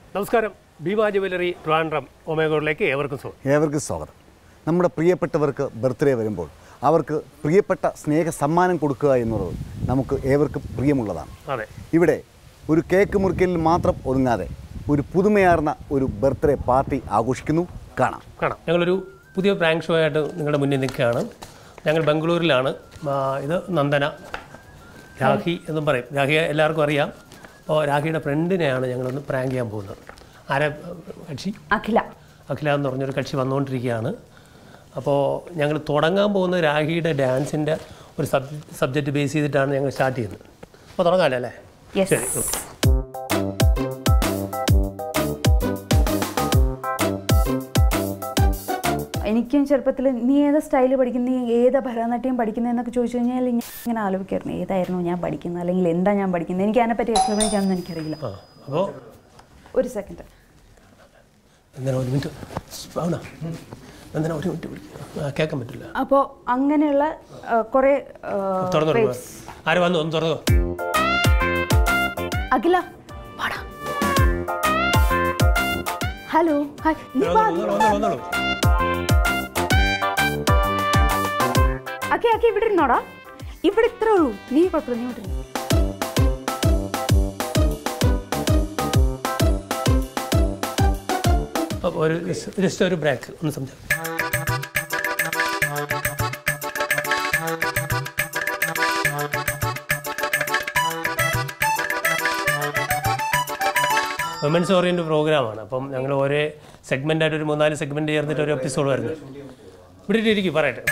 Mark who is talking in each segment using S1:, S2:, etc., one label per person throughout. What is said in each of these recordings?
S1: നമസ്കാരം ഭീമാ ജുവലറി ട്രിവാൻഡ്രം ഒമേഗോറിലേക്ക് ഏവർക്കും സ്വാഗതം
S2: ഏവർക്കും സ്വാഗതം നമ്മുടെ പ്രിയപ്പെട്ടവർക്ക് ബർത്ത്ഡേ വരുമ്പോൾ അവർക്ക് പ്രിയപ്പെട്ട സ്നേഹ സമ്മാനം കൊടുക്കുക എന്നുള്ളത് നമുക്ക് ഏവർക്കും പ്രിയമുള്ളതാണ്
S1: അതെ
S2: ഇവിടെ ഒരു കേക്ക് മുറിക്കലിൽ മാത്രം ഒതുങ്ങാതെ ഒരു പുതുമയാർന്ന ഒരു ബർത്ത്ഡേ പാർട്ടി ആഘോഷിക്കുന്നു കാണാം
S1: കാണാം ഞങ്ങളൊരു പുതിയ പ്രാങ്ക് ഷോ ആയിട്ട് നിങ്ങളുടെ മുന്നിൽ നിൽക്കുകയാണ് ഞങ്ങൾ ബംഗളൂരിലാണ് ആ, ഇത് നന്ദന രാഖി എന്നും പറയും രാഖിയെ എല്ലാവർക്കും അറിയാം അപ്പോൾ രാഖിയുടെ ഫ്രണ്ടിനെയാണ് ഞങ്ങളൊന്ന് പ്രാങ്ക് ചെയ്യാൻ പോകുന്നത് ആരെ കക്ഷി
S3: അഖില
S1: അഖില എന്ന് പറഞ്ഞൊരു കക്ഷി വന്നുകൊണ്ടിരിക്കുകയാണ് അപ്പോൾ ഞങ്ങൾ തുടങ്ങാൻ പോകുന്ന രാഖിയുടെ ഡാൻസിൻ്റെ ഒരു സബ് സബ്ജക്റ്റ് ബേസ് ചെയ്തിട്ടാണ് ഞങ്ങൾ സ്റ്റാർട്ട് ചെയ്യുന്നത് അപ്പോൾ തുടങ്ങാമല്ലോ അല്ലേ
S3: യെസ്
S1: ശരി ഉം.
S3: എനിക്കും ചെറുപ്പത്തിൽ നീ ഏതാ സ്റ്റൈൽ പഠിക്കുന്ന നീ ഏതാ ഭരതനാട്യം പഠിക്കുന്നതെന്നൊക്കെ ചോദിച്ചു കഴിഞ്ഞാൽ ഞാൻ ഇങ്ങനെ ആലോചിക്കായിരുന്നു ഏതായിരുന്നു ഞാൻ പഠിക്കുന്നത് അല്ലെങ്കിൽ എന്താ ഞാൻ പഠിക്കുന്നത് എനിക്ക് അതിനെപ്പറ്റി എക്സ്പ്ലെയിൻ ചെയ്യാമെന്ന് എനിക്കറിയില്ല
S1: ആ അപ്പോൾ
S3: ഒരു സെക്കൻഡ്
S1: എന്തിനാ ഒരു മിനിറ്റ് ആവണ എന്തിനാ ഒരു മിനിറ്റ് വിളി ആ കേൾക്കാൻ പറ്റില്ല
S3: അപ്പോൾ അങ്ങനെയുള്ള ആ, കുറേ ആ,
S1: തുറന്നു
S3: waves.
S1: ആര് വന്നു ഒന്ന് തുറന്നു
S3: അഖില വാടാ ഹലോ ഹായ് നീ വാ, നീ വാ.
S1: വന്നോളൂ വന്നോളൂ
S3: അഖി അഖി ഇവിടെ ഇരുന്നോടാ ഇവിടെ ഇത്രേ ഉള്ളൂ നീ കുഴപ്പമില്ല നീ ഇവിടെ ഇരുന്നോ.
S1: അപ്പോൾ ഒരു ജസ്റ്റ് ഒരു ബ്രേക്ക് ഒന്ന് സംസാരിക്കും വിമൻസ് ഓറിയൻറ്റ് പ്രോഗ്രാമാണ് അപ്പം ഞങ്ങൾ ഒരേ സെഗ്മെൻ്റായിട്ട് ഒരു മൂന്നാല് സെഗ്മെൻറ്റ് ചേർന്നിട്ട് ഒരു എപ്പിസോഡ് വരുന്നത് ഇവിടെ ഇരിക്കും പറയട്ടെ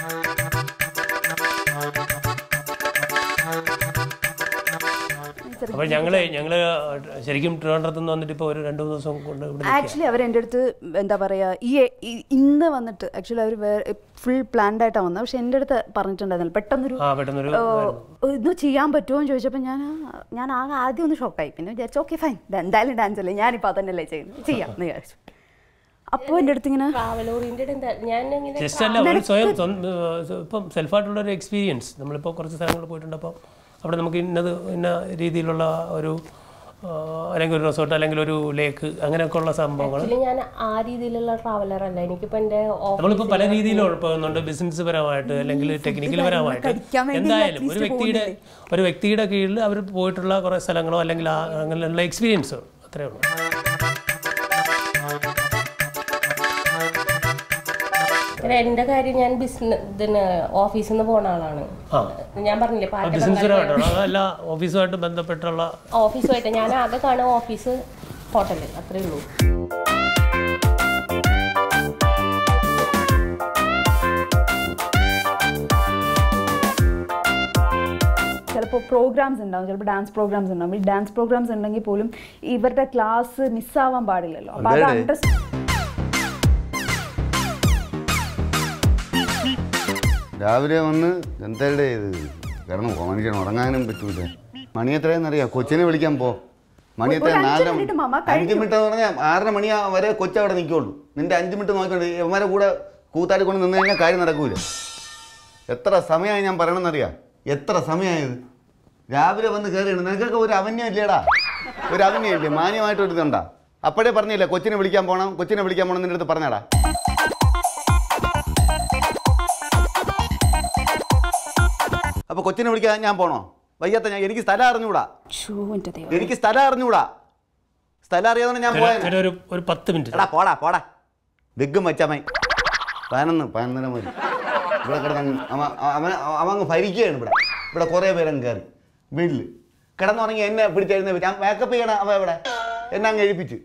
S1: അപ്പോൾ ഞങ്ങൾ ഞങ്ങൾ ശരിക്കും ട്രിവാൻഡ്രത്ത് നിന്ന് വന്നിട്ട് ഇപ്പോൾ ഒരു രണ്ട് മൂന്ന് ദിവസം കൊണ്ട് ഇവിടെ നിൽക്കുകയാണ്.
S3: ആക്ച്വലി അവർ എൻ്റെ അടുത്ത് എന്താ പറയുക ഈ ഈ- ഇന്ന് വന്നിട്ട് ആക്ച്വലി അവർ ഫുൾ പ്ലാൻഡ് ആയിട്ടാണ് വന്നത് പക്ഷെ എൻ്റെ അടുത്ത് പറഞ്ഞിട്ടുണ്ടായിരുന്നില്ല പെട്ടെന്നൊരു
S1: ആ പെട്ടെന്നൊരു
S3: ഓ, ഇത് ചെയ്യാൻ പറ്റുമോ എന്ന് ചോദിച്ചപ്പോൾ ഞാൻ ആ- ഞാൻ ആകെ ആദ്യം ഒന്ന് ഷോക്കായി പിന്നെ വിചാരിച്ചു ഓക്കെ ഫൈൻ എന്തായാലും ഡാൻസ് അല്ലേ ഞാനിപ്പോൾ അതന്നെയല്ലേ ചെയ്യുന്നത് ചെയ്യാം എന്ന് വിചാരിച്ചു അപ്പോൾ എൻ്റെ അടുത്ത് ഇങ്ങനെ
S4: ട്രാവൽ ഓറിയന്റഡ് എന്താ ഞാൻ എങ്ങനെ
S1: ജസ്റ്റ് അല്ല ഒരു സ്വയം സ്വന്തം, ഏഹ്, ഇപ്പം സെൽഫായിട്ടുള്ള ഒരു എക്സ്പീരിയൻസ് നമ്മളിപ്പോൾ കുറച്ച് സ്ഥലങ്ങളിൽ പോയിട്ടുണ്ട് അപ്പോൾ അവിടെ നമുക്ക് ഇന്നത് ഇന്ന രീതിയിലുള്ള ഒരു ആ, അല്ലെങ്കിൽ ഒരു റിസോർട്ട് അല്ലെങ്കിൽ ഒരു ലേക്ക് അങ്ങനെയൊക്കെ ഉള്ള സംഭവങ്ങൾ
S4: ആക്ച്വലി ഞാൻ ആ രീതിയിലുള്ള ട്രാവലർ അല്ല എനിക്കിപ്പോ എന്റെ
S1: നമ്മളിപ്പോൾ പല രീതിയിലും പോകുന്നുണ്ട് ബിസിനസ് പരമായിട്ട് അല്ലെങ്കിൽ ടെക്നിക്കൽ പരമായിട്ട്
S3: കഴിക്കാൻ വേണ്ടി
S1: എന്തായാലും
S3: at
S1: ഒരു
S3: least
S1: വ്യക്തിയുടെ ഒരു വ്യക്തിയുടെ കീഴിൽ അവർ പോയിട്ടുള്ള കുറേ സ്ഥലങ്ങളോ അല്ലെങ്കിൽ ആ അങ്ങനെയുള്ള എക്സ്പീരിയൻസോ അത്രേ ഉള്ളൂ
S4: എന്റെ കാര്യം ഞാൻ ബിസിനസ് ഇതിന് ഓഫീസിൽ നിന്ന് പോണ ആളാണ്
S1: ആ
S4: ഞാൻ പറഞ്ഞില്ലേ പാറ്റ
S1: ബിസിനസ്സിനായിട്ടാണോ അതല്ല ഓഫീസുമായിട്ട് ബന്ധപ്പെട്ടുള്ള
S4: ഓഫീസുമായിട്ട് ഞാൻ ആകെ കാണുക ഓഫീസ് ഹോട്ടല് അത്രേ ഉള്ളൂ
S3: ചിലപ്പോൾ പ്രോഗ്രാംസ് ഉണ്ടാവും ചിലപ്പോൾ ഡാൻസ് പ്രോഗ്രാംസ് ഉണ്ടാവും ഈ ഡാൻസ് പ്രോഗ്രാംസ് ഉണ്ടെങ്കിൽ പോലും ഇവരുടെ ക്ലാസ് മിസ്സാവാൻ പാടില്ലല്ലോ അപ്പോൾ അത്
S2: അതെ.
S3: അണ്ടർസ്റ്റാൻഡ്
S2: രാവിലെ വന്ന് എന്തായാലും ഇത് കിടന്നു പോ മനുഷ്യൻ ഉറങ്ങാനും പറ്റൂല മണി എത്രയെന്നറിയാം കൊച്ചിനെ വിളിക്കാൻ പോ മണി എത്ര
S3: ഒരു അഞ്ച്
S2: നാലര
S3: മിനിറ്റ് മാമ,
S2: അഞ്ച്
S3: കഴിഞ്ഞു.
S2: മിനിറ്റ് എന്ന് പറഞ്ഞാൽ ആറര മണി വരെ കൊച്ചവിടെ നിൽക്കുള്ളൂ നിന്റെ അഞ്ച് മിനിറ്റ് നോക്കിക്കൊണ്ട് ഇവന്മാരെ കൂടെ കൂത്താടി കൊണ്ട് നിന്ന് കഴിഞ്ഞാൽ കാര്യം നടക്കൂല എത്ര സമയമായി ഞാൻ പറയണമെന്നറിയാം എത്ര സമയമായത് രാവിലെ വന്ന് കയറിയാണ് നിനക്കൊക്കെ ഒരു അവന്യം ഇല്ലേടാ ഒരു അവന്യം ഇല്ലേ മാന്യമായിട്ട് ഒരു ഇതുണ്ടാ അപ്പോഴേ പറഞ്ഞില്ലേ കൊച്ചിനെ വിളിക്കാൻ പോകണം കൊച്ചിനെ വിളിക്കാൻ പോകണം നിന്റെ അടുത്ത് പറഞ്ഞാടാ അപ്പൊ കൊച്ചിനെ വിളിക്കാൻ ഞാൻ പോണോ വയ്യാത്ത ഞാൻ എനിക്ക് സ്ഥലം അറിഞ്ഞൂടാ
S3: ഷൂ എൻ്റെ ദൈവം
S2: എനിക്ക് സ്ഥലം അറിഞ്ഞൂടാ സ്ഥലം അറിയാതെ ഞാൻ പോയ
S1: ഒരു- ഒരു ഒരു പത്ത് മിനിറ്റ്
S2: എടാ പോടാ പോടാ ബിഗും വെച്ചമ്മ പതിനൊന്ന് പതിനൊന്നര മതി ഇവിടെ കിടന്ന് അവൻ അവൻ അവൻ അങ്ങ് ഭരിക്കുകയാണ് ഇവിടെ ഇവിടെ കുറേ പേരങ്ങ് കയറി വീട്ടിൽ കിടന്നുറങ്ങി എന്നെ പിടിച്ചെഴുന്നേറ്റ് ഞാൻ മേക്കപ്പ് ചെയ്യണം അവൻ ഇവിടെ എന്നെ അങ്ങ് എഴുപ്പിച്ച്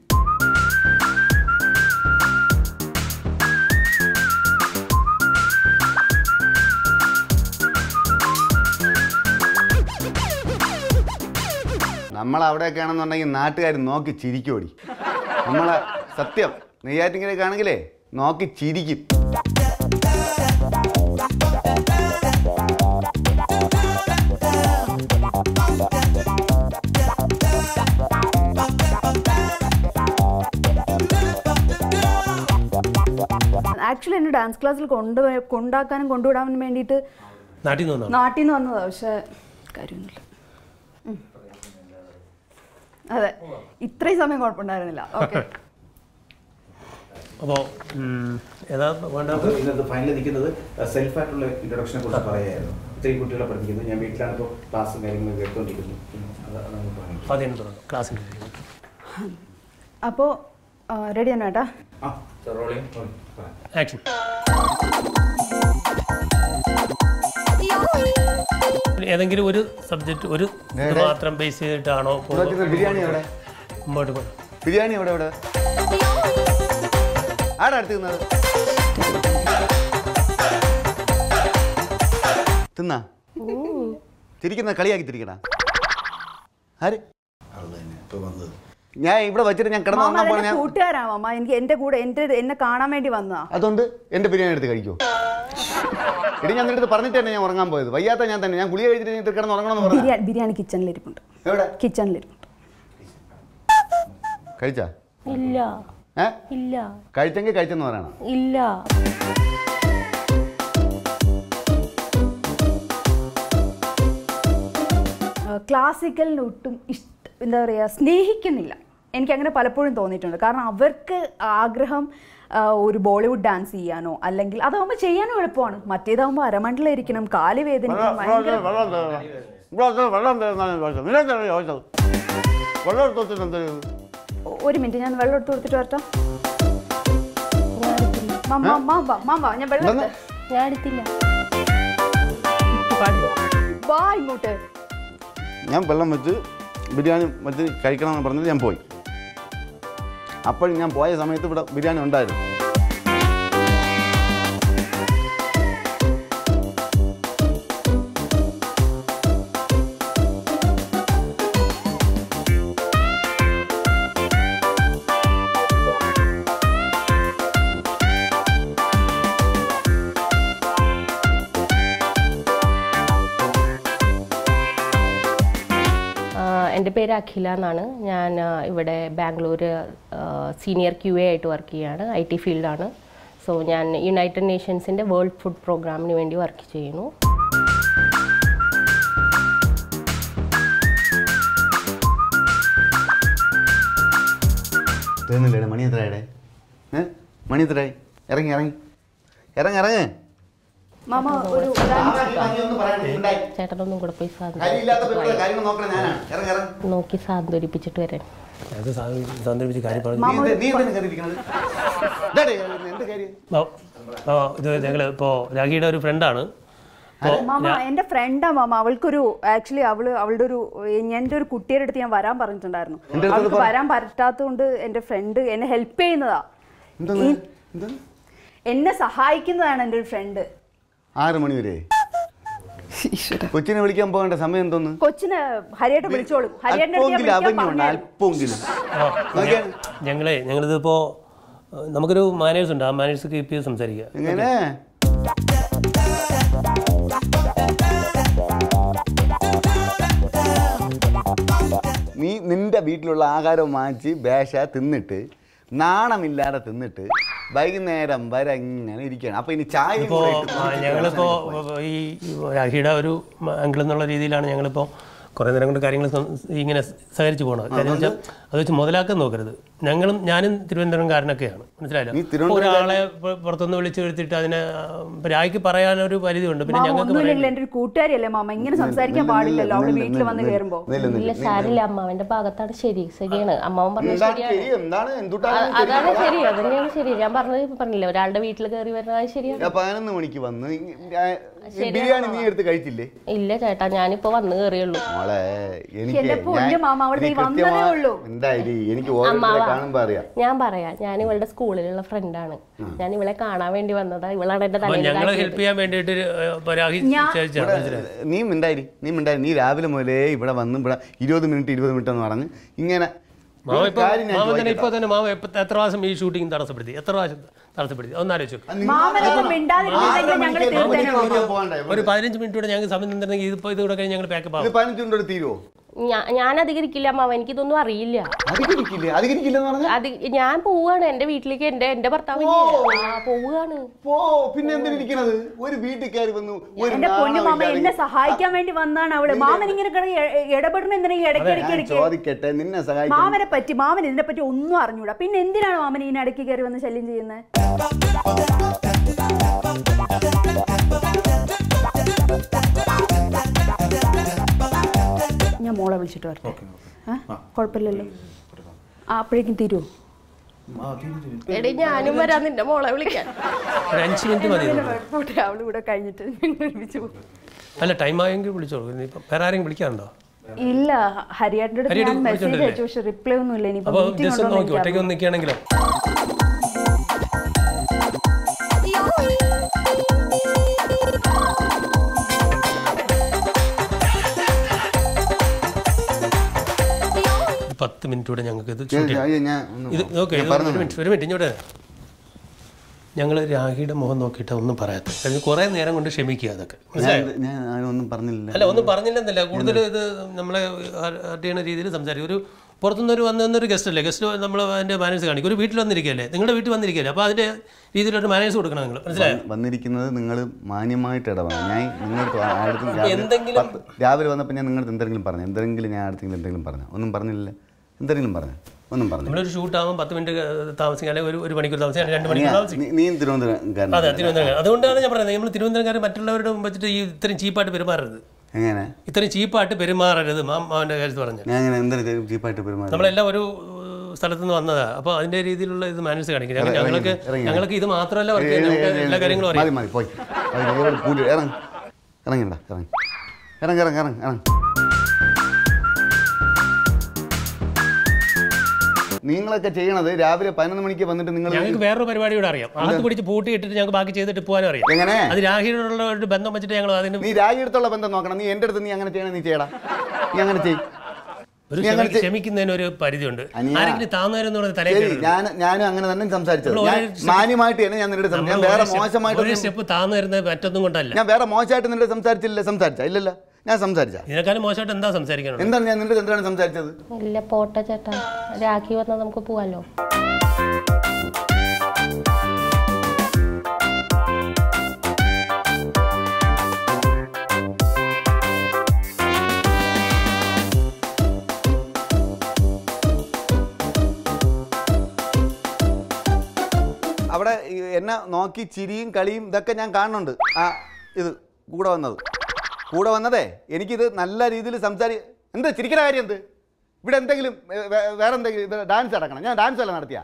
S2: നമ്മൾ അവിടെയൊക്കെ ആണെന്നുണ്ടെങ്കിൽ നാട്ടുകാർ നോക്കി ചിരിക്കോടി നമ്മളെ സത്യം നെയ്യാറ്റിങ്ങരൊക്കെ ആണെങ്കിലേ നോക്കി ചിരിക്കും
S3: ആക്ച്വലി എന്നെ ഡാൻസ് ക്ലാസ്സിൽ കൊണ്ട് കൊണ്ടാക്കാനും കൊണ്ടുവിടാനും വേണ്ടിയിട്ട്
S1: നാട്ടിൽ നിന്ന് വന്നോ?
S3: നാട്ടിൽ നിന്ന് വന്നതാണ് പക്ഷെ കാര്യമൊന്നുമില്ല അതെ ഇത്രയും സമയം കുഴപ്പമുണ്ടായിരുന്നില്ല ഓക്കെ
S1: അപ്പോൾ ഏതാ വേണ്ടത്
S5: ഇന്നത്തെ ഫൈനലിൽ നിൽക്കുന്നത് സെൽഫ് ആയിട്ടുള്ള ഇൻട്രൊഡക്ഷനെ കുറിച്ച് പറയായിരുന്നു ഇത്രയും കുട്ടികളെ പഠിപ്പിക്കുന്നു ഞാൻ വീട്ടിലാണ് ഇപ്പോൾ ക്ലാസ്സും കാര്യങ്ങളും കേട്ടുകൊണ്ടിരിക്കുന്നു അത് അത് നമുക്ക് പറയാം
S1: ആദ്യം തുടങ്ങാം ക്ലാസ്സിൻ്റെ
S3: അപ്പോൾ റെഡി തന്നെ ഏട്ടാ
S5: ആ റോളിയും പറയാം
S1: ആക്ഷൻ ഏതെങ്കിലും ഒരു സബ്ജക്റ്റ് ഒരു ഇത് മാത്രം ബേസ് ചെയ്തിട്ടാണോ
S2: ഇവിടെ വെച്ചിരുന്ന ബിരിയാണി എവിടെ
S1: മുമ്പോട്ട് പോകുന്നത്
S2: ബിരിയാണി എവിടെ എവിടെ ആടാ അടുത്ത് തിന്നത് തിന്നാ തിരിക്കുന്ന കളിയാക്കി തിരിക്കണ ആര് ഞാൻ ഇവിടെ വെച്ചിട്ട് ഞാൻ കിടന്നു
S3: മാമ
S2: വന്നപ്പോൾ
S3: അതെന്റെ
S2: ഞാൻ
S3: കൂട്ടുകാരാ മാമ എനിക്ക് എന്റെ കൂടെ എന്റെ എന്നെ കാണാൻ വേണ്ടി വന്നതാ
S2: അതുകൊണ്ട് എൻ്റെ ബിരിയാണി എടുത്ത് കഴിക്കുമോ എടി ഞാൻ നിന്റെ അടുത്ത് പറഞ്ഞിട്ട് തന്നെ ഞാൻ ഉറങ്ങാൻ പോയത് വയ്യാത്ത ഞാൻ തന്നെ ഞാൻ ഗുളിക കഴിച്ചിട്ട് ഞാൻ കിടന്ന് ഉറങ്ങണമെന്ന് പറഞ്ഞു
S3: ബിരിയാണി ബിരിയാണി കിച്ചണിലിരിപ്പുണ്ട്
S2: എവിടെ
S3: കിച്ചണിലിരിപ്പുണ്ട്
S2: കഴിച്ചാ
S4: ഇല്ല
S2: ഏ
S4: ഇല്ല
S2: കഴിച്ചെങ്കിൽ കഴിച്ചെന്ന് പറയണം
S4: ഇല്ല
S3: ക്ലാസിക്കലിന് ഒട്ടും ഇഷ്ട എന്താ പറയുക സ്നേഹിക്കുന്നില്ല എനിക്കങ്ങനെ പലപ്പോഴും തോന്നിയിട്ടുണ്ട് കാരണം അവർക്ക് ആഗ്രഹം ആ, ഒരു ബോളിവുഡ് ഡാൻസ് ചെയ്യാനോ അല്ലെങ്കിൽ അതാവുമ്പോൾ ചെയ്യാനും എളുപ്പമാണ് മറ്റേതാവുമ്പോൾ അരമണ്ടിലിരിക്കണം കാല് വേദനിക്കണം ഭയങ്കര ഒ- ഒരു മിനിറ്റ് ഞാൻ വെള്ളം എടുത്ത് കൊടുത്തിട്ട് വരട്ടെ മാമ മാമ മാമ ഞാൻ വെള്ളം എടുത്ത്
S4: ഞാൻ എടുത്തില്ല
S3: വാ ഇങ്ങോട്ട്
S2: ഞാൻ വെള്ളം വെച്ച് ബിരിയാണി വെച്ച് കഴിക്കണമെന്ന് പറഞ്ഞിട്ട് ഞാൻ പോയി അപ്പോഴും ഞാൻ പോയ സമയത്ത് ഇവിടെ ബിരിയാണി ഉണ്ടായിരുന്നു
S4: ആഹ് എൻ്റെ പേര് അഖില എന്നാണ് ഞാൻ ആഹ് ഇവിടെ ബാംഗ്ലൂർ സീനിയർ ക്യു എ ആയിട്ട് വർക്ക് ചെയ്യാണ് ഐ ടി ഫീൽഡാണ് സോ ഞാൻ യുണൈറ്റഡ് നേഷൻസിൻ്റെ വേൾഡ് ഫുഡ് പ്രോഗ്രാമിന് വേണ്ടി വർക്ക് ചെയ്യുന്നു
S2: തീർന്നില്ലേടെ മണി എത്രയാടെ ഏ മണി എത്രയായി ഇറങ്ങി ഇറങ്ങി ഇറങ്ങി ഇറങ്ങ്
S3: മാമ ഒരു
S4: ചേട്ടനൊന്നും കൂടെ പോയി
S2: കാര്യമില്ലാത്ത കാര്യങ്ങൾ നോക്കണം ഞാനാണ് ഇറങ്ങി ഇറങ്ങി
S4: നോക്കി സാന്ത്വനിപ്പിച്ചിട്ട് വരാൻ
S1: അത് സന്ദർഭിച്ച് കാര്യം പറഞ്ഞു
S2: നീ എന്ത്- നീ എന്തിനാ കയറിയിരിക്കണത് ഇതാടെ, എന്ത് കാര്യം
S1: ആ, ആ, ഇത് ഞങ്ങൾ ഇപ്പോൾ രാഖിയുടെ ഒരു ഫ്രണ്ടാണ് ഇപ്പോൾ
S3: മാമ എന്റെ ഫ്രണ്ടാ മാമ അവൾക്കൊരു ആക്ച്വലി അവള് അവളുടെ ഒരു എൻ്റെ ഒരു കുട്ടിയുടെ അടുത്ത് ഞാൻ വരാൻ പറഞ്ഞിട്ടുണ്ടായിരുന്നു അവൾക്ക് വരാൻ പറ്റാത്തതുകൊണ്ട് എൻ്റെ ഫ്രണ്ട് എന്നെ ഹെൽപ്പ് ചെയ്യുന്നതാ
S2: എന്താണ് എന്താണ്
S3: എന്നെ സഹായിക്കുന്നതാണ് എൻ്റെ ഒരു ഫ്രണ്ട്
S2: ആറ് മണി വരെ കൊച്ചിനെ വിളിക്കാൻ പോകേണ്ട സമയം എന്തോന്ന്
S3: കൊച്ചിന് ഹരിയേട്ട വിളിച്ചോളും ഹരിയേട്ടൻ്റെ അടുത്ത് ഞാൻ
S2: അല്പമെങ്കിലും
S3: വിളിക്കാൻ
S2: അവനുണ്ട്
S3: പറഞ്ഞായിരുന്നു.
S2: അല്പമെങ്കിലും നോക്കിയാണ്
S1: ഞങ്ങളെ ഞങ്ങളിതിപ്പോൾ നമുക്കൊരു മാനേഴ്സ് ഉണ്ട് ആ മാനേഴ്സ് കീപ്പ് ചെയ്ത് സംസാരിക്കുക
S2: എങ്ങനെ നീ നിന്റെ വീട്ടിലുള്ള ആഹാരം വാങ്ങിച്ച് ബേഷ തിന്നിട്ട് നാണമില്ലാതെ തിന്നിട്ട് വൈകുന്നേരം വരെ ഇങ്ങനെ ഇരിക്കുകയാണ് അപ്പൊ ഇനി ചായ
S1: ഇപ്പോൾ ഞങ്ങളിപ്പോൾ ഈ രാഖിയുടെ ഒരു അങ്കിൾ എന്നുള്ള രീതിയിലാണ് ഞങ്ങളിപ്പോൾ കുറേ നേരം കൊണ്ട് കാര്യങ്ങൾ സം- ഇങ്ങനെ സഹകരിച്ച് പോകണത് കാര്യം വെച്ചാൽ അത് വെച്ച് മുതലാക്കാൻ നോക്കരുത് ഞങ്ങളും ഞാനും തിരുവനന്തപുരംകാരനൊക്കെയാണ് മനസ്സിലായല്ലോ
S2: നീ
S1: ഇപ്പോൾ ഒരാളെ പു- പുറത്തുനിന്ന് വിളിച്ചു വരുത്തിയിട്ട് അതിന് ഇപ്പം രാഖിക്ക് പറയാനൊരു പരിധിയുണ്ട് പിന്നെ
S3: മാമ
S1: ഞങ്ങൾക്ക്
S3: ഒന്നുമില്ലെങ്കിൽ എൻ്റെ ഒരു കൂട്ടുകാരിയല്ലേ മാമ ഇങ്ങനെ സംസാരിക്കാൻ പാടില്ലല്ലോ അവള് വീട്ടിൽ വന്ന് കയറുമ്പോ
S4: ഇല്ല സാരില്ല അമ്മാവന്റെ ഭാഗത്താണ് ശരി ശരിയാണ് അമ്മാവൻ പറഞ്ഞത്
S2: എന്താണ്
S4: ശരിയാണ്
S2: ശരി എന്താണ് എന്തുട്ടാണ്
S4: അ- അതാണ് ശരി അത് തന്നെയാണ് ശരി ഞാൻ പറഞ്ഞത് ഇപ്പൊ പറഞ്ഞില്ലേ ഒരാളുടെ വീട്ടിൽ കയറി വരുന്നത് ശരിയാണ്
S2: ഞാൻ പതിനൊന്ന് മണിക്ക് വന്ന് ഇ- ഞാൻ- ഈ ബിരിയാണി നീ എടുത്ത് കഴിച്ചില്ലേ
S4: ഇല്ല ചേട്ടാ ഞാനിപ്പോ വന്ന് കയറിയുള്ളൂ
S2: മോളെ എനിക്ക്
S3: എന്റെ പൊന്നു
S2: ഞാൻ-
S3: മാമ, അവിടെ
S2: എനിക്ക്
S3: നീ വന്നതേ
S2: കൃത്യമാ-
S3: ഉള്ളൂ.
S2: എന്തായാലും എനിക്ക് ഓരോരുത്തരെ കാണുമ്പോ അറിയാം
S4: ഞാൻ പറയാം ഞാൻ ഇവളുടെ സ്കൂളിലുള്ള ഫ്രണ്ടാണ് ഞാൻ ഇവളെ കാണാൻ വേണ്ടി വന്നതാ ഇവളാണ് എന്റെ
S1: അപ്പോൾ
S4: തലയിൽ
S1: ഞങ്ങളെ
S4: കാട്ടിയത്.
S1: ഹെൽപ്പ് ചെയ്യാൻ വേണ്ടിയിട്ട് ഇപ്പോൾ രാഖി ചോദിച്ചാണ് മനസ്സിലായത്
S2: നീ മിണ്ടായി നീ മിണ്ടായി നീ രാവിലെ മുതലേ ഇവിടെ വന്ന് ഇവിടെ ഇരുപത് മിനിറ്റ് ഇരുപത് മിനിറ്റ് എന്ന് പറഞ്ഞ് ഇങ്ങനെ
S1: മാമ
S2: ഒരു
S1: ഇപ്പോൾ
S2: കാര്യം ഞാൻ
S1: മാമ തന്നെ
S2: ചോദിക്കട്ടെ?
S1: ഇപ്പോൾ തന്നെ മാമ എപ്പ- എത്ര പ്രാവശ്യം ഈ ഷൂട്ടിംഗ് തടസ്സപ്പെടുത്തി എത്ര പ്രാവശ്യം തടസ്സപ്പെടുത്തി ഒന്ന് ആലോചിച്ചു
S2: അത് നിങ്ങൾ
S3: മാമനൊന്നും
S2: ആറ്
S3: മിണ്ടാതിരുന്നെങ്കിൽ ഞങ്ങൾ
S2: മണിക്ക്
S3: തീർത്തേനെ
S2: ഒരു
S3: മാമ.
S2: മണിക്ക് പോകണ്ടേ?
S1: ഒരു പതിനഞ്ച് മിനിറ്റ് കൂടെ ഞങ്ങൾക്ക് സമയം തന്നിട്ടുണ്ടെങ്കിൽ ഇതിപ്പോൾ ഇത് കൂടെ കഴിഞ്ഞ് ഞങ്ങൾ പാക്കപ്പ്
S2: ഇത്
S1: ആവും
S2: പതിനഞ്ച് മിനിറ്റ് തീരുവോ
S4: ഞാ- ഞാൻ അധികരിക്കില്ല അമ്മാവ എനിക്കിതൊന്നും അറിയില്ല
S2: അധികരിക്കില്ലേ അധികരിക്കില്ലെന്ന് പറഞ്ഞാൽ
S4: അത് ഞാൻ പോവാണ് എന്റെ വീട്ടിലേക്ക് എന്റെ എന്റെ ഭർത്താവിന്റെ ആ പോവുകയാണ്
S2: പോ പിന്നെ എന്തിനിരിക്കണത് ഒരു വീട്ടിൽ കയറി വന്നു ഒരു
S3: എന്റെ പൊന്നു മാമ
S2: നാണമില്ലാതെ
S3: എന്നെ സഹായിക്കാൻ വേണ്ടി വന്നാണ് അവള് മാമൻ ഇങ്ങനെ കിടന്ന് എ- ഇടപെടണ എന്തിനാ ഈ ഇടയ്ക്ക് ഇടയ്ക്ക്
S2: ഞാൻ
S3: ഇടയ്ക്ക്
S2: ചോദിക്കട്ടെ നിന്നെ സഹായിക്കാൻ
S3: മാമനെ പറ്റി മാമൻ ഇതിനെ പറ്റി ഒന്നും അറിഞ്ഞൂടാ പിന്നെ എന്തിനാണ് മാമൻ ഇതിന് ഇടയ്ക്ക് കയറി വന്ന് ശല്യം ചെയ്യുന്നത് ഞാൻ മോളെ വിളിച്ചിട്ട് വരട്ടെ ആ കുഴപ്പമില്ലല്ലോ ആ അപ്പോഴേക്കും തീരുമോ
S4: എടി ഞാനും വരാം നിന്റെ മോളെ വിളിക്കാൻ
S1: ഒരു അഞ്ച് മിനിറ്റ് മതി
S3: പോട്ടെ അവള് ഇവിടെ കഴിഞ്ഞിട്ട് ഞങ്ങൾ ഒരുമിച്ച് പോകും
S1: അല്ല ടൈം ആയെങ്കിൽ വിളിച്ചോളൂ ഇനിയിപ്പം വേറെ ആരെങ്കിലും വിളിക്കാനുണ്ടോ
S3: ഇല്ല ഹരിയാട്ടിന്റെ അടുത്ത്
S1: ഹരിയേട്ടൻ
S3: ഞാൻ മെസ്സേജ്
S1: വിളിച്ചോണ്ടില്ലേ?
S3: അയച്ചു പക്ഷെ റിപ്ലൈ ഒന്നും ഇല്ല ഇനിയിപ്പോ
S1: അപ്പോൾ
S3: മീറ്റിംഗ്
S1: ജസ്റ്റ്
S3: ഉണ്ടോ
S1: ഒന്ന് നോക്കി ഒറ്റയ്ക്ക് ഒന്ന് നിൽക്കുകയാണെങ്കിലോ ഒരു പത്ത് മിനിറ്റ് കൂടെ ഞങ്ങൾക്ക് ഇത് ഷൂട്ട് ചെയ്യാം
S2: അയ്യോ, ഞാൻ ഒന്ന്
S1: ഇത് ഓക്കെ
S2: ഞാൻ
S1: ഒരു
S2: പറഞ്ഞു
S1: മിനിറ്റ് ഒരു മിനിറ്റ് ഇങ്ങോട്ട് ഞങ്ങൾ രാഹിയുടെ മുഖം നോക്കിയിട്ട് ഒന്നും പറയാത്ത കഴിഞ്ഞ് കുറേ നേരം കൊണ്ട് ക്ഷമിക്കുക അതൊക്കെ മനസ്സിലായോ
S2: ഞാൻ ഞാൻ ആരൊന്നും പറഞ്ഞില്ല
S1: അല്ല ഒന്നും പറഞ്ഞില്ലെന്നല്ല കൂടുതൽ ഇത് നമ്മളെ ഹർട്ട് ചെയ്യുന്ന രീതിയിൽ സംസാരിക്കും ഒരു പുറത്തുനിന്ന് ഒരു വന്നൊരു ഗസ്റ്റ് അല്ലേ ഗസ്റ്റ് നമ്മൾ അതിൻ്റെ മാനേഴ്സ് കാണിക്കും ഒരു വീട്ടിൽ വന്നിരിക്കുകയല്ലേ നിങ്ങളുടെ വീട്ടിൽ വന്നിരിക്കുകയല്ലേ അപ്പോൾ അതിൻ്റെ രീതിയിലൊരു മാനേഴ്സ് കൊടുക്കണം നിങ്ങൾ മനസ്സിലായോ
S2: വന്നിരിക്കുന്നത് നിങ്ങൾ മാന്യമായിട്ട് ഇടപെടണം ഞാൻ നിങ്ങൾക്ക് ആടുത്ത് രാവിലെ
S1: എന്തെങ്കിലും-
S2: പത്ത് രാവിലെ വന്നപ്പോൾ ഞാൻ നിങ്ങളുടെ എന്തെങ്കിലും പറഞ്ഞു എന്തെങ്കിലും ഞാൻ അടുത്തെങ്കിലും എന്തെങ്കിലും പറഞ്ഞു ഒന്നും പറഞ്ഞില്ല എന്തെങ്കിലും പറഞ്ഞു ഒന്നും പറഞ്ഞു
S1: നമ്മളൊരു ഷൂട്ട് ആകുമ്പോൾ പത്ത് മിനിറ്റ് താമസിക്കുക അല്ലെങ്കിൽ ഒരു ഒരു മണിക്കൂർ താമസിക്കുക അല്ലെങ്കിൽ രണ്ട് മണിക്കൂർ താമസിക്കും
S2: നീ- നീ തിരുവനന്തപുരം
S1: അതെ തിരുവനന്തപുരം അതുകൊണ്ടാണ് ഞാൻ പറയുന്നത് നമ്മൾ തിരുവനന്തപുരംകാർ മറ്റുള്ളവരുടെ മുമ്പ് വെച്ചിട്ട് ഈ ഇത്രയും ചീപ്പായിട്ട് പെരുമാറരുത്
S2: എങ്ങനെ
S1: ഇത്രയും ചീപ്പായിട്ട് പെരുമാറരുത് മാം മാവൻ്റെ കാര്യത്തിൽ പറഞ്ഞു
S2: ഞാൻ അങ്ങനെ എന്തൊരു ചീപ്പായിട്ട് പെരുമാറി
S1: നമ്മളെല്ലാം ഒരു ഏഹ്, സ്ഥലത്ത് നിന്ന് വന്നതാ അപ്പോൾ അതിന്റെ രീതിയിലുള്ള ഇത് മാനേഴ്സ് കാണിക്കും ഞങ്ങൾ- ഞങ്ങൾക്ക്
S2: ഇറങ്ങി.
S1: ഞങ്ങൾക്ക് ഇത് മാത്രമല്ല വർക്ക് ചെയ്യാൻ ഞങ്ങൾക്ക് എല്ലാ കാര്യങ്ങളും അറിയാം
S2: മതി മതി പോയി അത് ദൈവം കൂലി ഇറങ്ങി ഇറങ്ങിണ്ട ഇറങ്ങി ഇറങ്ങി ഇറങ്ങി ഇറങ്ങി ഇറങ്ങി നിങ്ങളൊക്കെ ചെയ്യണത് രാവിലെ പതിനൊന്ന് മണിക്ക് വന്നിട്ട് നിങ്ങൾ
S1: ഞങ്ങൾക്ക് വേറൊരു പരിപാടി കൂടെ അറിയാം അത് പിടിച്ച് പൂട്ടി ഇട്ടിട്ട് ഞങ്ങൾക്ക് ബാക്കി ചെയ്തിട്ട് പോകാനും അറിയാം
S2: എങ്ങനെ
S1: അത് രാഹിയോടുള്ള ഒരു ബന്ധം വെച്ചിട്ട് ഞങ്ങൾ അതിന്
S2: നീ രാഗി അടുത്തുള്ള ബന്ധം നോക്കണം നീ എൻ്റെ അടുത്ത് നീ അങ്ങനെ ചെയ്യണം നീ ചെയ്യടാ നീ അങ്ങനെ ചെയ്
S1: ഒരു
S2: നീ അങ്ങനെ
S1: ക്ഷമി- ക്ഷമിക്കുന്നതിന് ഒരു പരിധിയുണ്ട്
S2: അനിയാ.
S1: ആരെങ്കിലും താന്നവരെന്ന് പറഞ്ഞ തലയിൽ
S2: ശരി
S1: കയറരുത്.
S2: ഞാൻ ഞാനും അങ്ങനെ തന്നെ സംസാരിച്ചത്
S1: നമ്മൾ
S2: ഞാൻ
S1: ഒരു സ്റ്റെപ്പ്
S2: മാന്യമായിട്ട് തന്നെ ഞാൻ നിന്റെ അടുത്ത് ഞാൻ
S1: നമ്മൾ
S2: വേറെ
S1: ഒരു സ്റ്റെപ്പ്- ഒരു
S2: മോശമായിട്ട്
S1: സ്റ്റെപ്പ് താന്നു വരുന്നത് മറ്റൊന്നും കൊണ്ടല്ല
S2: ഞാൻ വേറെ മോശമായിട്ട് നിന്റെ സംസാരിച്ചില്ല സംസാരിച്ച ഇല്ലല്ല ഞാൻ സംസാരിച്ച
S1: ഇതിനേക്കാളും മോശമായിട്ട് എന്താ സംസാരിക്കാനുള്ളത്
S2: എന്താണ് ഞാൻ നിന്റെ എന്താണ് സംസാരിച്ചത്
S4: ഇല്ല പോട്ടെ ചേട്ടാ രാഖി വന്നാൽ നമുക്ക് പോവാലോ
S2: അവിടെ ഈ എന്നെ നോക്കി ചിരിയും കളിയും ഇതൊക്കെ ഞാൻ കാണുന്നുണ്ട് ആ ഇത് കൂടെ വന്നത് കൂടെ വന്നതേ എനിക്കിത് നല്ല രീതിയിൽ സംസാരി എന്ത് ചിരിക്കണ കാര്യം എന്ത് ഇവിടെ എന്തെങ്കിലും വേ- വേ- വേറെ എന്തെങ്കിലും ഇത് ഡാൻസ് അടക്കണം ഞാൻ ഡാൻസ് അല്ല നടത്തിയ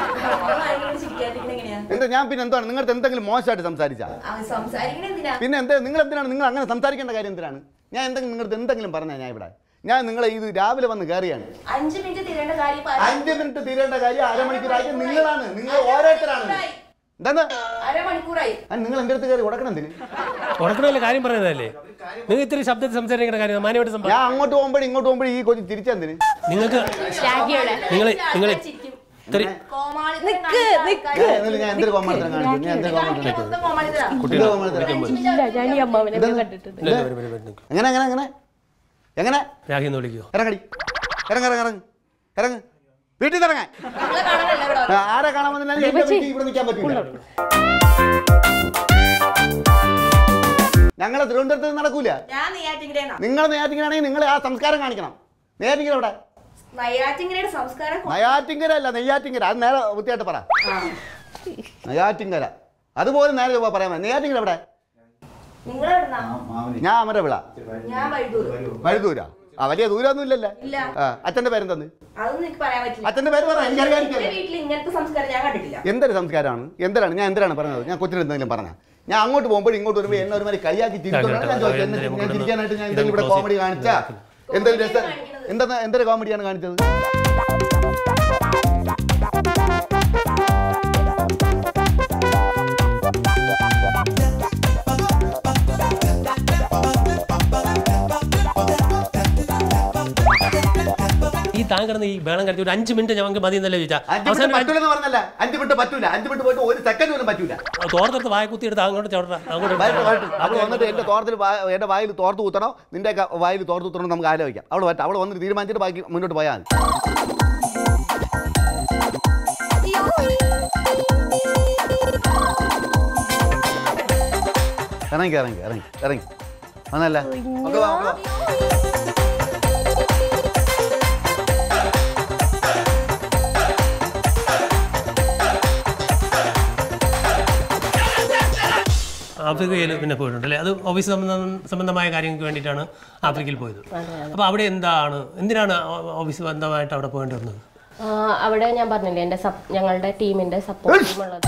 S2: എന്താ ഞാൻ പിന്നെ എന്താണ് നിങ്ങളുടെ എന്തെങ്കിലും മോശമായിട്ട് സംസാരിച്ച പിന്നെ എന്താ നിങ്ങൾ എന്തിനാണ് നിങ്ങൾ അങ്ങനെ സംസാരിക്കേണ്ട കാര്യം എന്തിനാണ് ഞാൻ എന്തെങ്കിലും നിങ്ങളുടെ എന്തെങ്കിലും പറഞ്ഞാ ഞാൻ ഇവിടെ ഞാൻ നിങ്ങളെ ഇത് രാവിലെ വന്ന് കയറിയാണ്
S6: അഞ്ച് മിനിറ്റ് തീരേണ്ട കാര്യം ഇപ്പൊ
S2: അഞ്ച് മിനിറ്റ് തീരേണ്ട കാര്യം അരമണിക്കൂറായിട്ട് നിങ്ങളാണ് നിങ്ങൾ ഓരോരുത്തരാണ് എന്താ
S6: അരമണിക്കൂറായി
S2: നിങ്ങൾ എൻ്റെ അടുത്ത് കയറി ഉടക്കണം എന്തിന്
S1: ഉറക്കണമല്ല കാര്യം പറയുന്നതല്ലേ നിങ്ങൾ ഇത്തിരി ശബ്ദത്തിൽ സംസാരിക്കേണ്ട കാര്യം മാന്യമായിട്ട് സംസാരിക്കും
S2: ഞാൻ അങ്ങോട്ട് പോകുമ്പോഴും ഇങ്ങോട്ട് പോകുമ്പോഴും ഈ കൊച്ചു തിരിച്ചെന്തിന്
S1: നിങ്ങൾക്ക് നിങ്ങൾ നിങ്ങൾ ഇത്തിരി
S6: നിക്ക് നിക്ക്
S2: ഞാൻ എന്നിട്ട് ഞാൻ എന്തൊരു കോമാളിത്തരം കാണിച്ചു ഞാൻ എന്തൊരു കോമാളിത്തരം എന്തൊരു കോമാളിത്തരം
S4: ഇല്ല ഞാൻ ഈ അമ്മാവനെ കണ്ടിട്ടുണ്ട്
S1: ഇല്ല, ഇല്ല, വരും, വരും, വരും, നിൽക്ക്.
S2: എങ്ങനെ എങ്ങനെ എങ്ങനെ എങ്ങനെ
S1: രാഹി എന്ന് വിളിക്കുമോ
S2: ഇറങ്ങടി ഇറങ്ങ ഇറങ്ങ ഇറങ്ങ് ഇറങ്ങ് വീട്ടിൽ നിന്ന് ഇറങ്ങാൻ
S6: നിങ്ങളെ കാണാനല്ല ഇവിടെ
S2: ആ, ആരെ കാണാൻ വന്നാലും എന്റെ വീട്ടിൽ ഇവിടെ നിൽക്കാൻ പറ്റില്ല ഞങ്ങളെ തിരുവനന്തപുരത്ത് നിന്ന് നടക്കൂല
S6: ഞാൻ നെയ്യാറ്റിങ്കരേന്നാ
S2: നിങ്ങൾ നെയ്യാറ്റിങ്ങനാണെങ്കിൽ നിങ്ങൾ ആ സംസ്കാരം കാണിക്കണം നെയ്യാറ്റിങ്ങര ഇവിടെ
S6: നെയ്യാറ്റിങ്കരയുടെ സംസ്കാരം കൊ-
S2: നെയ്യാറ്റിങ്കര അല്ല നെയ്യാറ്റിങ്കര അത് നേരെ വൃത്തിയായിട്ട് പറ നെയ്യാറ്റിങ്കര അതുപോലെ നേരെ ചൊവ്വ പറയാൻ മതി. നെയ്യാറ്റിങ്കര എവിടെ
S6: നിങ്ങളെവിടുന്നാ
S2: ഞാൻ അമര വിള
S6: ഞാൻ വഴുതൂർ
S2: വഴുതൂരാ ആ വലിയ ദൂരമൊന്നും ഇല്ലല്ലേ
S6: ഇല്ല
S2: ആ അച്ഛന്റെ പേരെന്തെന്ന്
S6: അതൊന്നും എനിക്ക് പറയാൻ പറ്റില്ല
S2: അച്ഛന്റെ പേര് പറ എനിക്കറിയാം
S6: എന്റെ വീട്ടിൽ ഇങ്ങനത്തെ സംസ്കാരം ഞാൻ കണ്ടിട്ടില്ല
S2: എന്തൊരു സംസ്കാരമാണ് എന്തിനാണ് ഞാൻ എന്തിനാണ് പറഞ്ഞത് ഞാൻ കൊച്ചിന് എന്തെങ്കിലും പറഞ്ഞ ഞാൻ അങ്ങോട്ട് പോകുമ്പോൾ ഇങ്ങോട്ട് വരുമ്പോൾ എന്നെ ഒരുമാതിരി കളിയാക്കി തിരിച്ചോണ്ടാണ് ഞാൻ ചോദിച്ചത് എന്നെ ഞാൻ തിരിക്കാനായിട്ട് ഞാൻ എന്തെങ്കിലും ഇവിടെ കോമഡി കാണിച്ചാ എന്തെങ്കിലും രസം എന്താ എന്തൊരു കോമഡിയാണ് കാണിച്ചത്
S1: ഈ താൻ കിടന്ന് ഈ വേളം കഴിച്ച് ഒരു അഞ്ച് മിനിറ്റ് ഞങ്ങൾക്ക് മതി എന്നല്ലേ ചോദിച്ചാൽ
S2: അഞ്ച് മിനിറ്റ്
S1: അവസാനം
S2: പറ്റൂലെന്ന് പറഞ്ഞല്ല അഞ്ച് മിനിറ്റ് പറ്റൂല അഞ്ച് മിനിറ്റ് പോയിട്ട് ഒരു സെക്കൻഡ് പോലും പറ്റൂല
S1: തോർത്തെടുത്ത് വായ കുത്തി എടുത്ത് അങ്ങോട്ട് ചവിട്ട അങ്ങോട്ട്
S2: വരട്ടെ, വരട്ടെ. അവള് വന്നിട്ട് എന്റെ തോർത്തിൽ എന്റെ വായിൽ തോർത്ത് കുത്തണോ നിന്റെ വായിൽ തോർത്ത് കുത്തണോ നമുക്ക് ആലോചിക്കാം അവള് പറ്റും അവള് വന്നിട്ട് തീരുമാനിച്ചിട്ട് ബാക്കി മുന്നോട്ട് പോയാൽ മതി ഇറങ്ങി ഇറങ്ങി ഇറങ്ങി ഇറങ്ങി വന്നല്ല ഓക്കെ വാ, ഓക്കെ വാ.
S1: ആഫ്രിക്കയിൽ പിന്നെ പോയിട്ടുണ്ട് അല്ലേ അത് ഓഫീസ് സംബന്ധം സംബന്ധമായ കാര്യങ്ങൾക്ക് വേണ്ടിയിട്ടാണ് ആഫ്രിക്കയിൽ പോയത് അപ്പോൾ അവിടെ എന്താണ് എന്തിനാണ് ഓ- ഓഫീസ് ബന്ധമായിട്ട് അവിടെ പോകേണ്ടി വന്നത്
S4: ആ, അവിടെ ഞാൻ പറഞ്ഞില്ലേ എൻ്റെ സപ് ഞങ്ങളുടെ ടീമിൻ്റെ സപ്പോർട്ട് ടീം ഉള്ളത്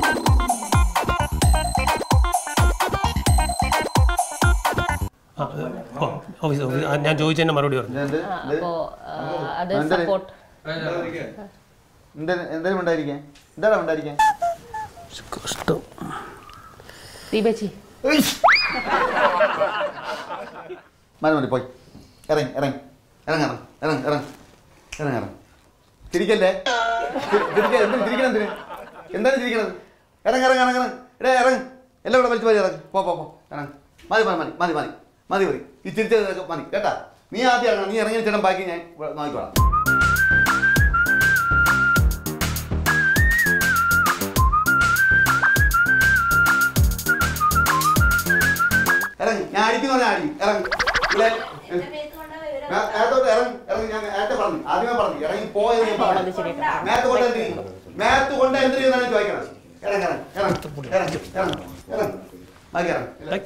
S1: ആ, ഓ, ഓഫീസ് ഓഫീസ് ആ, ഞാൻ ചോദിച്ചതിൻ്റെ മറുപടി പറഞ്ഞു
S2: ഇതെന്ത്?
S4: ആ, അപ്പോ ആ, അത്
S2: എന്തൊരു-
S4: സപ്പോർട്ട്
S2: എന്തിന്- എന്തേലും ഉണ്ടായിരിക്കാൻ എന്താണ് ഉണ്ടായിരിക്കാൻ
S1: കഷ്ടം
S4: ദീപച്ചി
S2: മതി മതി പോയി ഇറങ്ങി ഇറങ്ങി ഇറങ്ങി ഇറങ്ങി ഇറങ്ങി ഇറങ്ങി ഇറങ്ങി ഇറങ്ങി തിരിക്കല്ലേ തി- തിരിക്ക എന്തിന് തിരിക്കണം എന്തിന് എന്താണ് തിരിക്കണത് ഇറങ്ങി ഇറങ്ങി ഇറങ്ങി ഇറങ്ങി എടേ ഇറങ്ങി എല്ലാം കൂടെ വലിച്ചു മതി ഇറങ്ങി പോ പോ പോ ഇറങ്ങി മതി മതി മതി മതി മതി മതി മതി ഈ തിരിച്ചതൊക്കെ മതി കേട്ടാ നീ ആദ്യം ഇറങ്ങണം നീ ഇറങ്ങിയ ചേട്ടൻ ബാക്കി ഞാൻ ഇവിടെ നോക്കിക്കോളാം ഇറങ്ങി ഞാൻ അടിക്കുന്ന പറഞ്ഞാൽ അടി ഇറങ്ങി ഇവിടെ
S6: എന്റെ മേത്ത് കൊണ്ടാ വിവരം
S2: നേ- നേരത്തോട്ട് ഇറങ്ങി ഇറങ്ങി ഞാൻ നേരത്തെ പറഞ്ഞു ആദ്യമേ പറഞ്ഞു ഇറങ്ങി പോയത് ഞാൻ പറഞ്ഞു നേരത്തെ കൊണ്ട് എന്ത് ചെയ്യും നേരത്തെ കൊണ്ട് എന്ത് ചെയ്യുന്നതാണ് ചോദിക്കണം ഇറങ്ങി ഇറങ്ങി ഇറങ്ങി ഇറങ്ങി ഇറങ്ങി ഇറങ്ങി ബാക്കി ഇറങ്ങി ഇറങ്ങി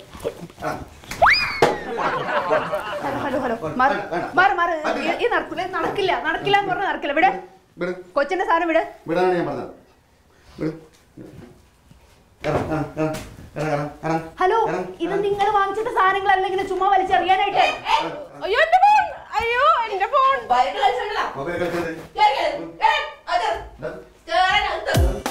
S3: ഹലോ ഹലോ മാറ് മാറ് മാറ് ഈ- ഈ നടക്കില്ല നടക്കില്ല നടക്കില്ല എന്ന് പറഞ്ഞാൽ നടക്കില്ല ഇവിടെ
S2: വിട്
S3: കൊച്ചിന്റെ സാധനം ഇവിടെ
S2: വിടാനാണ് ഞാൻ പറഞ്ഞത് വിട് ഇറങ്ങി ഇറങ്ങി ഇറങ്ങി ഇറങ്ങി ഇറങ്ങി ഇറങ്ങി
S3: ഹലോ
S2: ഇറങ്ങി,
S3: ഇത്
S2: ഇറങ്ങി.
S3: നിങ്ങൾ വാങ്ങിച്ചിട്ട് സാധനങ്ങളല്ല ഇങ്ങനെ ചുമ്മാ വലിച്ചെറിയാനായിട്ട് അയ്യോ എന്റെ ഫോൺ അയ്യോ എന്റെ ഫോൺ
S6: ബൈക്ക് കളിച്ചോണ്ടല്ലോ
S2: മൊബൈൽ കളിച്ചത്
S6: കേറി കേറി കേറി അത്
S2: ഇതാ.
S6: കേറാനകത്ത്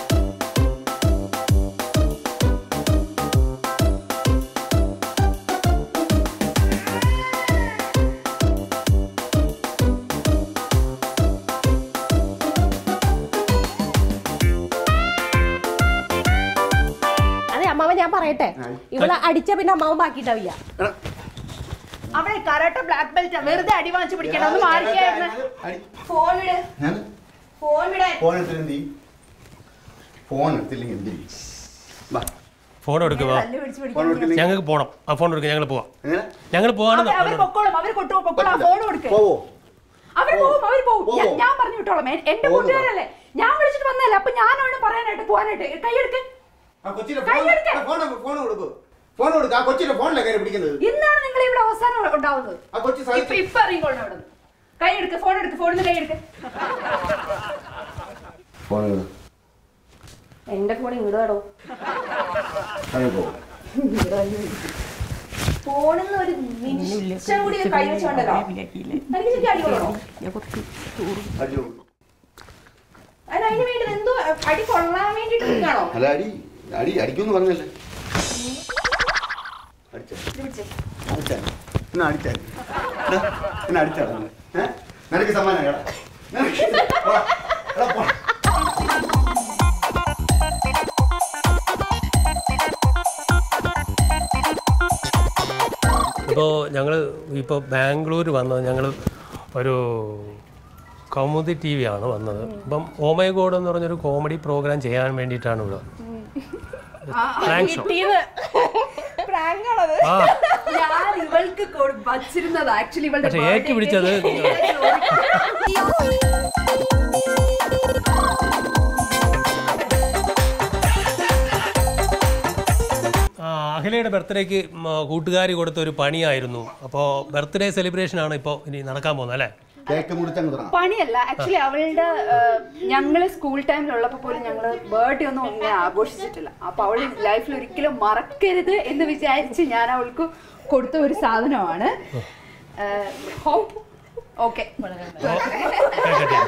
S4: അതെ അമ്മാവൻ ഞാൻ പറയട്ടെ ഇവിടെ അടിച്ച പിന്നെ അമ്മാവൻ ബാക്കിയിട്ടാവില്ല
S2: എടാ,
S3: അവിടെ കരാട്ട ബ്ലാക്ക് ബെൽറ്റ് വെറുതെ അടി വാങ്ങിച്ചു പിടിക്കണം ഒന്ന് മാറിക്കായിരുന്നു
S2: അടി.
S6: ഫോൺ വിട്
S2: ഞാൻ
S6: ഫോൺ വിടാൻ
S2: ഫോൺ എടുത്തിട്ട് എന്ത് ചെയ്യും ഫോൺ എടുത്തില്ലെങ്കിൽ എന്ത് ചെയ്യും വാ
S1: ഫോൺ എടുക്കുക
S3: തല്ല് പിടിച്ച്
S2: ഫോൺ
S3: പിടിക്കണം
S2: എടുത്തില്ലെങ്കിൽ
S1: ഞങ്ങൾക്ക് പോകണം ആ ഫോൺ എടുക്കുക ഞങ്ങൾ പോവാം
S2: എങ്ങനെ
S1: ഞങ്ങൾ പോവാണെന്ന്
S3: അവര് അവര് പൊക്കോളും അവര് കൊട്ടു പൊക്കോളും ആ ഫോൺ കൊടുക്ക്
S2: പോവോ
S3: അവര് പോവും അവര് പോവും
S2: പോവോ?
S3: ഞാൻ- ഞാൻ പറഞ്ഞു വിട്ടോളാം എ- എന്റെ
S2: പോവോ?
S3: കൂട്ടുകാരല്ലേ ഞാൻ വിളിച്ചിട്ട് വന്നതല്ലേ അപ്പൊ ഞാനാണ് പറയാനായിട്ട് പോവാനായിട്ട് കൈയെടുക്ക്
S2: ആ കൊച്ചിന്റെ
S3: കൈ
S2: ഫോൺ
S3: എടുക്ക്.
S2: ഫോൺ ഫോൺ കൊടുക്കൂ ഫോൺ കൊടുക്കുക ആ കൊച്ചിന്റെ ഫോണിലെ കയറി പിടിക്കുന്നത്
S3: ഇന്നാണ് നിങ്ങൾ ഇവിടെ അവസാനം ഉണ്ടാവുന്നത്
S2: ആ കൊച്ചി
S3: ഇപ്പൊ
S2: സഹിച്ചു
S3: ഇപ്പൊ ഇറങ്ങിക്കോളണം അവിടെ കൈ എടുക്ക് ഫോൺ എടുക്ക് ഫോണിൽ നിന്ന് കൈ എടുക്ക്
S2: ഫോൺ
S4: എന്റെ ഫോൺ ഇങ്ങോട്ട് വേണോ
S6: ഫോണിൽ നിന്ന് ഒരു നിമിഷം കൂടി കൈ വെച്ചോണ്ടല്ലോ എനിക്ക് ശരിക്കും അടി കൊള്ളണോ അതിന് അതിന് വേണ്ടി എന്തോ അടി കൊള്ളാൻ വേണ്ടിട്ട് നിൽക്കണോ
S2: അല്ല അടി അടി അടിക്കുമെന്ന് പറഞ്ഞല്ലേ അടിച്ചേ അടിച്ചാ എന്നാ അടിച്ചാ എടാ, എന്നെ അടിച്ചാ നിങ്ങൾ ഏ നിനക്ക് സമ്മാനം കേടാ നിനക്ക് പോടാ. എടാ, പോടാ.
S1: ഇപ്പോൾ ഞങ്ങൾ ഇപ്പോൾ ബാംഗ്ലൂർ വന്നത് ഞങ്ങൾ ഒരു കൗമുദി ടി വി ആണ് വന്നത് അപ്പം ഓമൈ ഗോഡ് എന്ന് പറഞ്ഞൊരു കോമഡി പ്രോഗ്രാം ചെയ്യാൻ വേണ്ടിയിട്ടാണ് ഇവിടെ പ്രാങ്ക് ഷോ
S3: പ്രാങ്കാണത്
S1: ആ
S3: ഞാൻ ഇവൾക്ക് കൊടു- വച്ചിരുന്നത് ആക്ച്വലി ഇവളുടെ
S1: പക്ഷെ
S3: birthday
S1: ഏറ്റി പിടിച്ചത് ആ, അഖിലയുടെ ബർത്ത്ഡേക്ക് കൂട്ടുകാരി കൊടുത്ത ഒരു പണിയായിരുന്നു അപ്പോൾ ബർത്ത്ഡേ സെലിബ്രേഷൻ ആണ് ഇപ്പോൾ ഇനി നടക്കാൻ പോകുന്നത് അല്ലേ
S2: കേക്ക് മുറിച്ചങ്ങ് തുടങ്ങാം
S3: പണിയല്ല ആക്ച്വലി അവളുടെ ഞങ്ങള് സ്കൂൾ ടൈമിലുള്ളപ്പോ പോലും ഞങ്ങള് ബർത്ത്ഡേ ഒന്നും ഇങ്ങനെ ആഘോഷിച്ചിട്ടില്ല അപ്പൊ അവൾ ലൈഫിൽ ഒരിക്കലും മറക്കരുത് എന്ന് വിചാരിച്ച് ഞാൻ അവൾക്ക് കൊടുത്ത ഒരു സാധനമാണ് ഓക്കെ
S1: കേക്കട്ടെ.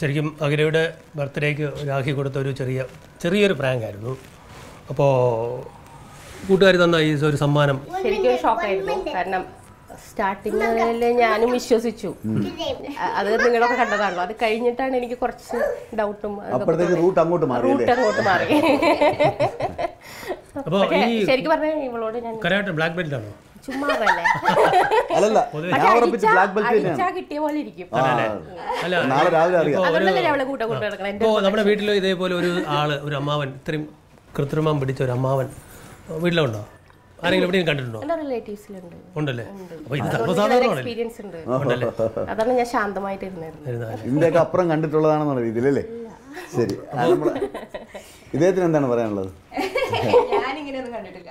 S1: ശരിക്കും അഖിലയുടെ ബർത്ത്ഡേക്ക് രാഖി കൊടുത്ത ഒരു ചെറിയ ചെറിയൊരു പ്രാങ്ക് ആയിരുന്നു അപ്പോൾ കൂട്ടുകാർ തന്ന ഈ ഒരു സമ്മാനം
S4: ശരിക്കും ഷോക്കായിരുന്നു കാരണം സ്റ്റാർട്ടിങ്ങിൽ ഞാനും വിശ്വസിച്ചു അ- അത് നിങ്ങളൊക്കെ കണ്ടതാണല്ലോ അത് കഴിഞ്ഞിട്ടാണ് എനിക്ക് കുറച്ച് ഡൗട്ടും
S2: അപ്പോഴത്തേക്ക് റൂട്ട് അങ്ങോട്ട് മാറി
S4: റൂട്ട് അങ്ങോട്ട് മാറി
S1: അപ്പോൾ
S4: പക്ഷേ
S1: ഈ
S4: ശരിക്കും പറഞ്ഞാൽ ഇവളോട് ഞാൻ
S1: കരാട്ടെ ബ്ലാക്ക് ബെൽറ്റ് ആണോ
S4: ചുമ്മാ പറഞ്ഞേ
S2: അല്ലല്ല ഞാൻ ഉറപ്പിച്ച് ബ്ലാക്ക് ബെൽറ്റ് തന്നെയാണ്
S4: അടിച്ചാ കിട്ടിയ പോലെ ഇരിക്കും
S2: ആ,
S1: അല്ല
S2: നാളെ രാവിലെ അറിയാം
S1: ഇപ്പോൾ ഒരു
S4: അതുകൊണ്ടല്ലേ അവളെ കൂട്ട കൂട്ട കിടക്കണം എന്റെ
S1: ഇപ്പോൾ നമ്മുടെ വീട്ടിൽ ഇതേപോലെ ഒരു ആള് ഒരു അമ്മാവൻ ഇത്രയും കൃത്രിമം പിടിച്ച ഒരു അമ്മാവൻ വീട്ടിലുണ്ടോ ആരെങ്കിലും എവിടെയും കണ്ടിട്ടുണ്ടോ
S4: എന്റെ റിലേറ്റീവ്സിലുണ്ട്
S1: ഉണ്ടല്ലേ അപ്പോൾ ഇത് സർവ്വസാധാരണമാണല്ലേ
S4: എക്സ്പീരിയൻസ് ഉണ്ട്
S1: ഉണ്ടല്ലേ
S4: അതാണ് ഞാൻ ശാന്തമായിട്ട് ഇരുന്നായിരുന്നു
S1: ഇരുന്നാല്.
S2: ഇതിൻ്റെയൊക്കെ അപ്പുറം കണ്ടിട്ടുള്ളതാണെന്നുള്ള രീതിയിലല്ലേ ശരി ആ, നമ്മള് ഇദ്ദേഹത്തിന് എന്താണ് പറയാനുള്ളത്
S6: ഞാനിങ്ങനെയൊന്നും കണ്ടിട്ടില്ല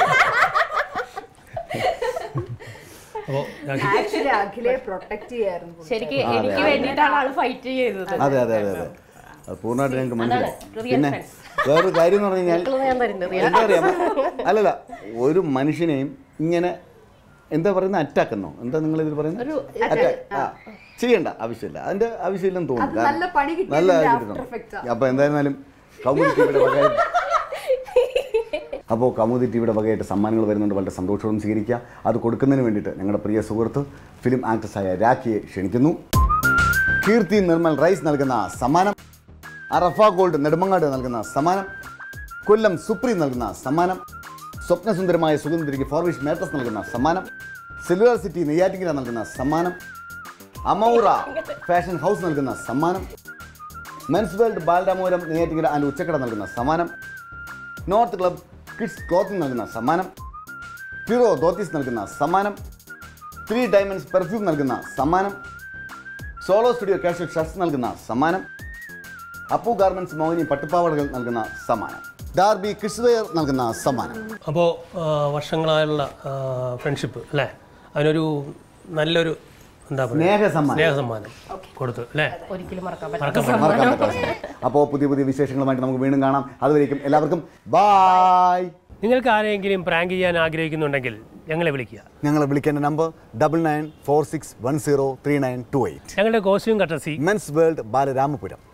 S1: അപ്പോൾ രാഖി
S3: ആക്ച്വലി അഖിലെ പ്രൊട്ടക്ട് ചെയ്യായിരുന്നു
S4: ശരിക്കും എനിക്ക് വേണ്ടിയിട്ടാണ് ആള് ഫൈറ്റ് ചെയ്തത്
S2: അതെ അതെ അതെ അതെ അത് പൂർണ്ണമായിട്ട് ഞങ്ങൾക്ക് മനസ്സിലായി
S4: real
S2: പിന്നെ
S4: friends.
S2: വേറൊരു കാര്യം എന്ന് പറഞ്ഞു കഴിഞ്ഞാൽ
S4: മക്കള് ഞാൻ തരുന്നത്
S2: എന്താ അറിയാം അല്ലല്ല ഒരു മനുഷ്യനെയും ഇങ്ങനെ എന്താ പറയുന്നത് അറ്റാക്ക് എന്നോ എന്താ നിങ്ങൾ ഇതിൽ പറയുന്നത് അറ്റാക്ക് ആ ചെയ്യണ്ട ആവശ്യമില്ല അതിന്റെ ആവശ്യമില്ലെന്ന് തോന്നുന്നു
S3: അത് നല്ല പണി കിട്ടിയതിന്റെ
S2: നല്ല ഇത്
S3: after
S2: കിട്ടണം.
S3: effects ആ.
S2: അപ്പൊ എന്തായിരുന്നാലും കൗമുദി ടിവിയുടെ വകയായിട്ട് അപ്പോൾ കൗമുദി ടിവിയുടെ വകയായിട്ട് സമ്മാനങ്ങൾ വരുന്നുണ്ട് വളരെ സന്തോഷവും സ്വീകരിക്കുക അത് കൊടുക്കുന്നതിന് വേണ്ടിയിട്ട് ഞങ്ങളുടെ പ്രിയ സുഹൃത്ത് ഫിലിം ആക്ട്രസായ രാഖിയെ ക്ഷണിക്കുന്നു കീർത്തി നിർമ്മൽ റൈസ് നൽകുന്ന സമ്മാനം അറഫ ഗോൾഡ് നെടുമങ്ങാട് നൽകുന്ന സമ്മാനം കൊല്ലം സുപ്രീം നൽകുന്ന സമ്മാനം സ്വപ്നസുന്ദരമായ സുഗന്ധരിക്ക് ഫോർവിഷ് മേട്ടസ് നൽകുന്ന സമ്മാനം സിൽവർ സിറ്റി നെയ്യാറ്റിങ്കര നൽകുന്ന സമ്മാനം അമൗറ ഫാഷൻ ഹൗസ് നൽകുന്ന സമ്മാനം men's world Balaramapuram Neyyattinkara and Uchakkada നൽകുന്ന സമ്മാനം നോർത്ത് ക്ലബ് കിഡ്സ് ക്ലോത്തിങ് നൽകുന്ന സമ്മാനം ഫിറോ ധോത്തീസ് നൽകുന്ന സമ്മാനം ത്രീ ഡയമണ്ട്സ് പെർഫ്യൂം നൽകുന്ന സമ്മാനം സോളോ സ്റ്റുഡിയോ കാഷ്വൽ ഷർട്ട്സ് നൽകുന്ന സമ്മാനം അപ്പു ഗാർമെന്റ്സ് മോഹിനി പട്ടുപ്പാവടകൾ നൽകുന്ന സമ്മാനം ഡാർബി കിഡ്സ്വെയർ നൽകുന്ന സമ്മാനം
S1: അപ്പോൾ വർഷങ്ങളായുള്ള ഫ്രണ്ട്ഷിപ്പ് അല്ലേ അതിനൊരു നല്ലൊരു എന്താ പറയുക
S2: സ്നേഹ സമ്മാനം
S1: സ്നേഹ സമ്മാനം കൊടുത്തു അല്ലേ
S4: ഒരിക്കലും മറക്കാൻ പറ്റില്ല
S1: മറക്കാൻ പറ്റില്ല.
S2: മറക്കാൻ പറ്റാത്ത സമ്മാനം അപ്പോൾ പുതിയ പുതിയ വിശേഷങ്ങളുമായിട്ട് നമുക്ക് വീണ്ടും കാണാം അതുവരേക്കും എല്ലാവർക്കും ബായ്
S1: നിങ്ങൾക്ക് ആരെങ്കിലും പ്രാങ്ക് ചെയ്യാൻ ആഗ്രഹിക്കുന്നുണ്ടെങ്കിൽ ഞങ്ങളെ വിളിക്കുക
S2: ഞങ്ങളെ വിളിക്കേണ്ട number double nine four six one zero three nine two eight
S1: ഞങ്ങളുടെ costume courtesy
S2: men's world Balaramapuram